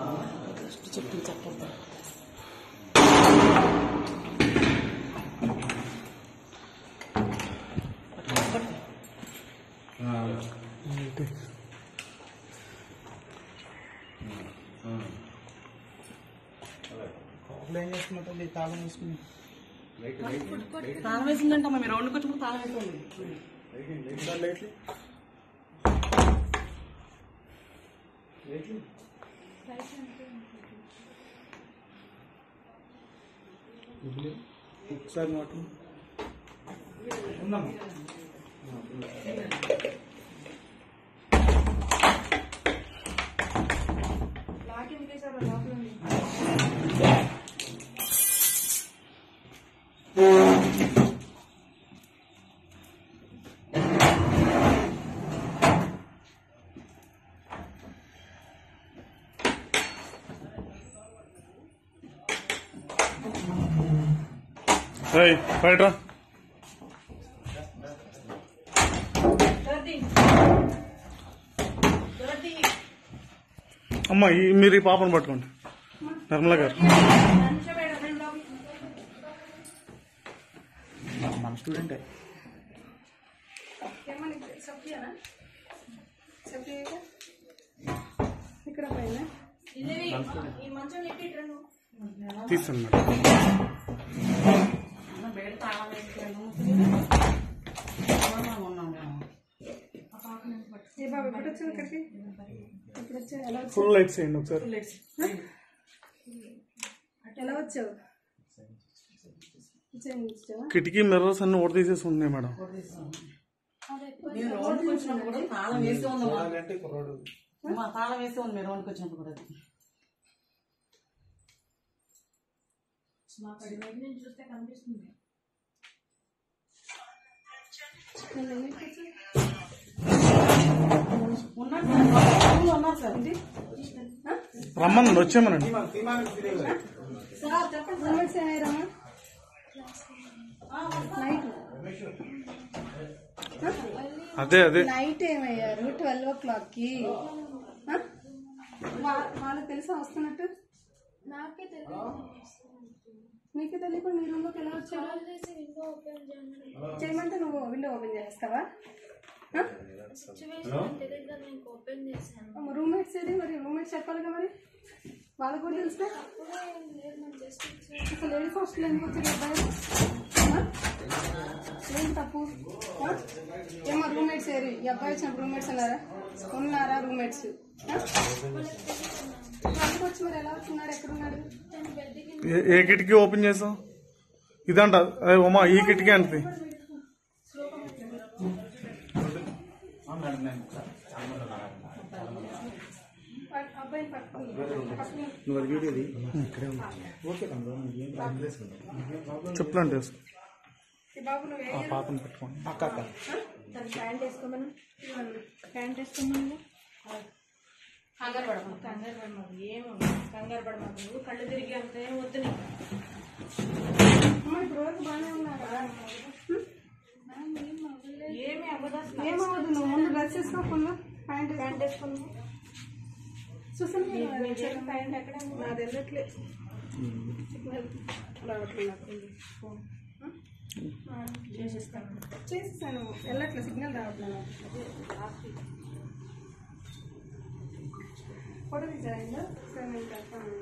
చెప్పి చెప్పొద్దు ఏం చేస్తున్నట్టు తాళం వేసుకుని తాళం వేసిందంటమ్మా మీరు రౌండ్కి వచ్చినప్పుడు తాళం వేసుకోండి ఒకసారి నోటు ఉందమ్మా ఏయ్ బయట అమ్మ ఈ మీరు ఈ పాపను పట్టుకోండి నిర్మల గారు మన స్టూడెంటే ఇక్కడ పైన తీస్తాను మేడం బయట తాళం వేసుకోండి ఉన్నాం మేము ఏ బాబు ఎప్పుడు వచ్చావు ఇక్కడికి ఎప్పుడు వచ్చావు ఎలా వచ్చావు ఫుల్ లైట్స్ వేయండి ఒకసారి ఎలా వచ్చావు వచ్చావు వచ్చావా కిటికీ మిర్రర్స్ అన్ని ఓడ తీసేసి ఉన్నాయి మేడం మీరు రౌండ్కి వచ్చినప్పుడు కూడా తాళం వేసి ఉందమ్మా అంటే కుర్రాడు అమ్మా, తాళం వేసి ఉంది మీరు రౌండ్కి వచ్చినప్పుడు కూడా అది నన్ను ఎన్ని వచ్చావు ఉన్నారు సార్ రౌండ్లో ఉన్నారు సార్ ఇది రమ్మనండి వచ్చేమనండి సార్ చెప్పండి రూమ్మేట్స్ ఏమయ్యారమ్మా నైట్ అదే అదే నైట్ ఏమయ్యారు ట్వెల్వ్ ఓ క్లాక్ కి ఆ? వా- వాళ్ళకి తెలుసా వస్తున్నట్టు నాకే తెలియదు నీకు తెలియకుండా నీ రూమ్ లోకి ఎలా వచ్చారు కాల్ చేసి విండో ఓపెన్ చేయండి చేయమంటే నువ్వు విండో ఓపెన్ చేస్తావా ఆ? సిచ్యువేషన్ తెలియదు కదా నేను ఓపెన్ చేశాను రూమ్మేట్స్ ఏది మరి రూమ్మేట్స్ చెప్పాలిగా మరి వాళ్ళకి కూడా తెలుసా అప్పుడే ఏం లేదు నేను జస్ట్ ఇచ్చాను అసలు లేడీస్ హాస్టల్ ఎందుకు వచ్చారు ఈ అబ్బాయి ఆ? ఏంటి తప్పు ఆ? ఏమో రూమ్మేట్స్ ఏరి ఈ అబ్బాయి వచ్చిన రూమ్మేట్స్ అన్నారా ఉన్నారా రూమ్మేట్స్ వాళ్ళకి వచ్చి మరి ఎలా వచ్చినాడు ఎక్కడున్నాడు నేను బెడ్కి ఏ- ఏ కిటికీ ఓపెన్ చేసావు ఇదంట అదే ఉమా ఈ కిటికీ అంటది అబ్బాయిని పట్టుకుని పట్టుకుని నువ్వు అది వీడియోది ఇక్కడే ఉంది ఓకే తమ్ముడు నువ్వు ఏం ప్రాబ్లం చెప్పులంటే వేసుకో. ఈ బాబు నువ్వు ఆ పాపను పెట్టుకోండి అక్క అక్క దాని ప్యాంట్ వేసుకోమను ప్యాంట్ వేసుకోమను కంగారు పడము కంగారు పడమాకు ఏమి కంగారు పడమాకు నువ్వు కళ్ళు తిరిగి అంత ఏం వద్దు నీకు అమ్మ ఇప్పుడు వరకు బాగానే ఉన్నారా ఏమి అవ్వదు అసలు ఏమవ్వదు నువ్వు ముందు డ్రెస్ వేసుకోకుండా ప్యాంట్ ప్యాంట్ వేసుకున్నావు చూసాను ప్యాంట్ ఎక్కడ నాది వెళ్ళట్లే సిగ్నల్ రావట్లేదు నాకు చేసేస్తాను చేసేసాను వెళ్ళట్లే సిగ్నల్ రావట్లేదు ఫోటో తీసారా సరే నేను పెడతాను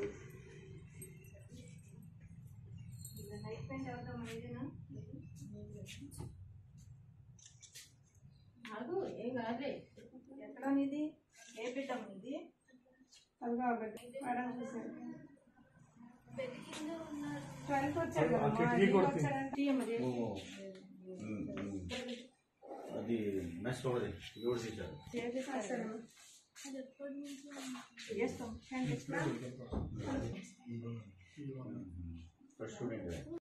నైట్ ప్యాంట్ ఎవరితో ఇదేనా నాకు ఏం కాదులే ఎక్కడ నీది ఏ బిడ్డమ్మ ఇది అదిగో ఒకటి మేడం చూసారు బెడ్ కింద ఉన్నారు ట్వెల్త్ వచ్చాడు కదా ఆ కిటికీ కొడుతుంది. వచ్చాడంటే అది నెక్స్ట్ ఒకటి ఎవరు తీశారు చేసేసారు అది ఎప్పటి నుంచి ఉంది? చేస్తాం హ్యాండ్ ఇస్తున్నా ఫస్ట్ స్టూడెంట్